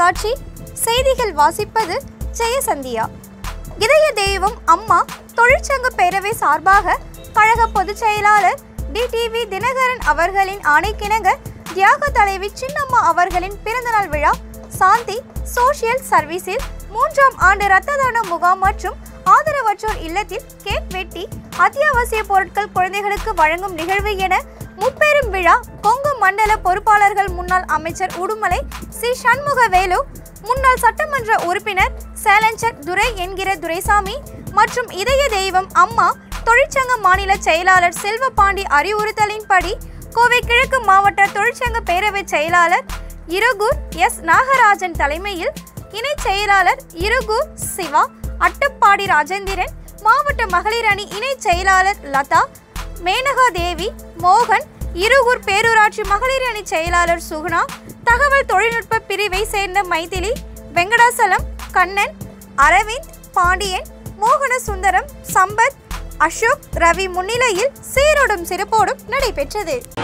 தொலைக்காட்சி செய்திகள் வாசிப்பது ஜெயசந்தியா இதய தெய்வம் அம்மா தொழிற்சங்க பேரவை சார்பாக கழக பொதுச் செயலாளர் டிடிவி தினகரன் அவர்களின் ஆணைக்கிணங்க தியாக தலைவி சின்னம்மா அவர்களின் பிறந்தநாள் விழா சாந்தி சோஷியல் சர்வீஸில் மூன்றாம் ஆண்டு இரத்த தான முகாம் மற்றும் ஆதரவற்றோர் இல்லத்தில் கேக் வெட்டி அத்தியாவசிய பொருட்கள் குழந்தைகளுக்கு வழங்கும் நிகழ்வு என முப்பெரும் விழா கொங்கு மண்டல பொறுப்பாளர்கள் முன்னாள் அமைச்சர் உடுமலை சி சண்முகவேலு முன்னாள் சட்டமன்ற உறுப்பினர் சேலஞ்சர் துரை என்கிற துரைசாமி மற்றும் இதய தெய்வம் அம்மா தொழிற்சங்க மாநில செயலாளர் செல்வபாண்டி அறிவுறுத்தலின்படி கோவை கிழக்கு மாவட்ட தொழிற்சங்க பேரவை செயலாளர் இருகூர் எஸ் நாகராஜன் தலைமையில் இணை செயலாளர் இருகூர் சிவா அட்டப்பாடி ராஜேந்திரன் மாவட்ட மகளிர் அணி இணை செயலாளர் லதா மேனகா தேவி மோகன் இருகூர் பேரூராட்சி மகளிர் அணி செயலாளர் சுகுணா தகவல் தொழில்நுட்ப பிரிவை சேர்ந்த மைதிலி வெங்கடாசலம் கண்ணன் அரவிந்த் பாண்டியன் மோகன சுந்தரம் சம்பத் அசோக் ரவி முன்னிலையில் சீரோடும் சிறப்போடும் நடைபெற்றது